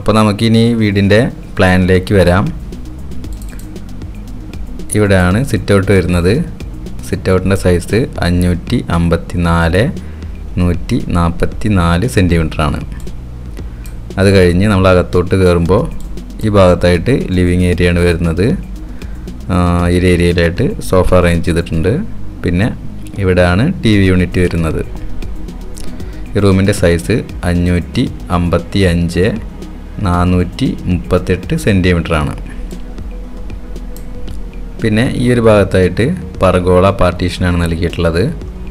അപ്പോൾ നമുക്കിനി വീടിൻ്റെ പ്ലാനിലേക്ക് വരാം ഇവിടെയാണ് സിറ്റ് ഔട്ട് വരുന്നത് സിറ്റ് ഔട്ടിൻ്റെ സൈസ് അഞ്ഞൂറ്റി അമ്പത്തി നാല് നൂറ്റി നാൽപ്പത്തി നാല് സെൻറ്റിമീറ്ററാണ് അത് കഴിഞ്ഞ് നമ്മൾ അകത്തോട്ട് കയറുമ്പോൾ ഈ ഭാഗത്തായിട്ട് ലിവിങ് ഏരിയയാണ് വരുന്നത് ആ, ഈ ഒരു ഏരിയയിലായിട്ട് സോഫ അറേഞ്ച് ചെയ്തിട്ടുണ്ട് പിന്നെ ഇവിടെയാണ് ടി വി യൂണിറ്റ് വരുന്നത് ഈ റൂമിൻ്റെ സൈസ് അഞ്ഞൂറ്റി അമ്പത്തി അഞ്ച് നാനൂറ്റി മുപ്പത്തെട്ട് സെൻറ്റിമീറ്ററാണ് പിന്നെ ഈ ഒരു ഭാഗത്തായിട്ട് പർഗോള പാർട്ടീഷനാണ് നൽകിയിട്ടുള്ളത്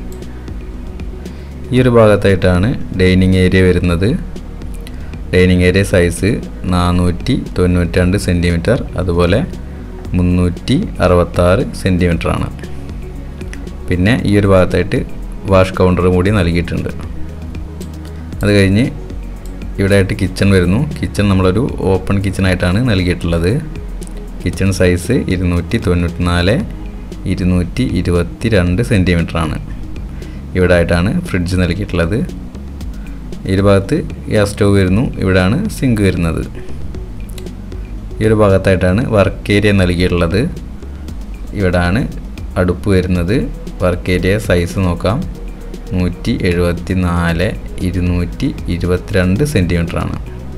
ഈ ഒരു ഭാഗത്തായിട്ടാണ് ഡൈനിങ് ഏരിയ വരുന്നത് ഡൈനിങ് ഏരിയ സൈസ് നാനൂറ്റി തൊണ്ണൂറ്റി രണ്ട് സെൻറ്റിമീറ്റർ അതുപോലെ മുന്നൂറ്റി അറുപത്താറ് സെൻറ്റിമീറ്ററാണ് പിന്നെ ഈ ഒരു ഭാഗത്തായിട്ട് വാഷ് കൗണ്ടറും കൂടി നൽകിയിട്ടുണ്ട് അത് കഴിഞ്ഞ് ഇവിടെ ആയിട്ട് കിച്ചൺ വരുന്നു കിച്ചൺ നമ്മളൊരു ഓപ്പൺ കിച്ചണായിട്ടാണ് നൽകിയിട്ടുള്ളത് കിച്ചൺ സൈസ് ഇരുന്നൂറ്റി തൊണ്ണൂറ്റി നാല് ഇരുന്നൂറ്റി ഇരുപത്തി രണ്ട് സെൻറ്റിമീറ്ററാണ് ഇവിടെ ആയിട്ടാണ് ഫ്രിഡ്ജ് നൽകിയിട്ടുള്ളത് ഈ ഒരു ഭാഗത്ത് ഗ്യാസ് സ്റ്റവ് വരുന്നു ഇവിടെയാണ് സിങ്ക് വരുന്നത് ഈ ഒരു ഭാഗത്തായിട്ടാണ് വർക്ക് ഏരിയ നൽകിയിട്ടുള്ളത് ഇവിടാണ് അടുപ്പ് വരുന്നത് വർക്ക് ഏരിയ സൈസ് നോക്കാം നൂറ്റി എഴുപത്തി നാല് ഇരുന്നൂറ്റി ഇരുപത്തിരണ്ട് സെൻറ്റിമീറ്ററാണ്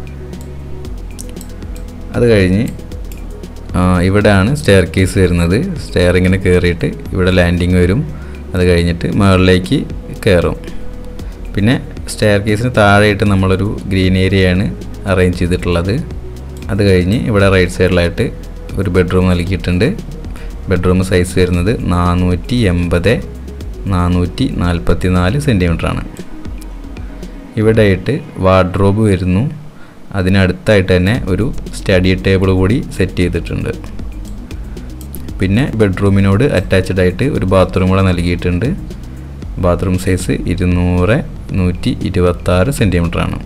അത് കഴിഞ്ഞ് ആ, ഇവിടെയാണ് സ്റ്റെയർ കേസ് വരുന്നത് സ്റ്റെയർ ഇങ്ങനെ കയറിയിട്ട് ഇവിടെ ലാൻഡിങ് വരും അത് കഴിഞ്ഞിട്ട് മുകളിലേക്ക് കയറും പിന്നെ സ്റ്റെയർ കേസിന് താഴെയായിട്ട് നമ്മളൊരു ഗ്രീൻ ഏരിയയാണ് അറേഞ്ച് ചെയ്തിട്ടുള്ളത് അത് കഴിഞ്ഞ് ഇവിടെ റൈറ്റ് സൈഡിലായിട്ട് ഒരു ബെഡ്റൂം നൽകിയിട്ടുണ്ട് ബെഡ്റൂം സൈസ് വരുന്നത് നാനൂറ്റി എൺപത് നാനൂറ്റി നാൽപ്പത്തി നാല് സെൻറ്റിമീറ്ററാണ് ഇവിടെയായിട്ട് വാർഡ്രോബ് വരുന്നു അതിനടുത്തായിട്ട് തന്നെ ഒരു സ്റ്റഡി ടേബിൾ കൂടി സെറ്റ് ചെയ്തിട്ടുണ്ട് പിന്നെ ബെഡ്റൂമിനോട് അറ്റാച്ച്ഡ് ആയിട്ട് ഒരു ബാത്റൂം കൂടെ നൽകിയിട്ടുണ്ട് ബാത്റൂം സൈസ് ഇരുന്നൂറ് നൂറ്റി ഇരുപത്താറ് സെൻറ്റിമീറ്ററാണ്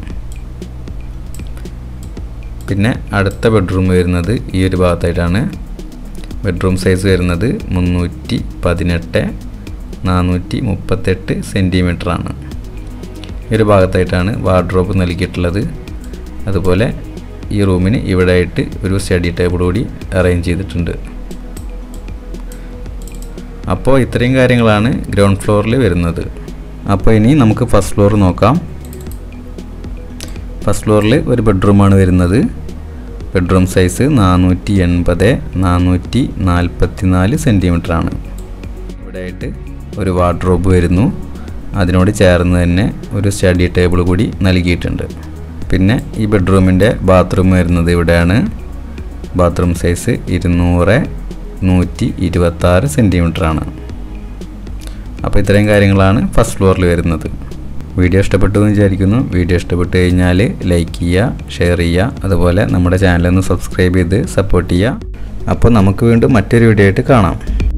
പിന്നെ അടുത്ത ബെഡ്റൂം വരുന്നത് ഈ ഒരു ഭാഗത്തായിട്ടാണ് ബെഡ്റൂം സൈസ് വരുന്നത് മുന്നൂറ്റി പതിനെട്ട് നാനൂറ്റി മുപ്പത്തെട്ട് സെൻറ്റിമീറ്ററാണ് ഈ ഒരു ഭാഗത്തായിട്ടാണ് വാർഡ്രോബ് നൽകിയിട്ടുള്ളത് അതുപോലെ ഈ റൂമിന് ഇവിടെ ആയിട്ട് ഒരു സ്റ്റഡി ടേബിൾ കൂടി അറേഞ്ച് ചെയ്തിട്ടുണ്ട് അപ്പോൾ ഇത്രയും കാര്യങ്ങളാണ് ഗ്രൗണ്ട് ഫ്ലോറിൽ വരുന്നത് അപ്പോൾ ഇനി നമുക്ക് ഫസ്റ്റ് ഫ്ലോർ നോക്കാം ഫസ്റ്റ് ഫ്ലോറിൽ ഒരു ബെഡ്റൂമാണ് വരുന്നത് ബെഡ്റൂം സൈസ് നാനൂറ്റി എൺപത് നാനൂറ്റി നാൽപ്പത്തി നാല് സെൻറ്റിമീറ്ററാണ് ഇവിടെയായിട്ട് ഒരു വാർഡ്രോബ് വരുന്നു അതിനോട് ചേർന്ന് തന്നെ ഒരു സ്റ്റഡി ടേബിൾ കൂടി നൽകിയിട്ടുണ്ട് പിന്നെ ഈ ബെഡ്റൂമിൻ്റെ ബാത്റൂം വരുന്നത് ഇവിടെയാണ് ബാത്റൂം സൈസ് ഇരുന്നൂറ് നൂറ്റി ഇരുപത്താറ് സെൻറ്റിമീറ്ററാണ് അപ്പോൾ ഇത്രയും കാര്യങ്ങളാണ് ഫസ്റ്റ് ഫ്ലോറിൽ വരുന്നത് വീഡിയോ ഇഷ്ടപ്പെട്ടു എന്ന് വിചാരിക്കുന്നു വീഡിയോ ഇഷ്ടപ്പെട്ട് കഴിഞ്ഞാൽ ലൈക്ക് ചെയ്യുക ഷെയർ ചെയ്യുക അതുപോലെ നമ്മുടെ ചാനലൊന്ന് സബ്സ്ക്രൈബ് ചെയ്ത് സപ്പോർട്ട് ചെയ്യുക അപ്പോൾ നമുക്ക് വീണ്ടും മറ്റൊരു വീഡിയോ ആയിട്ട് കാണാം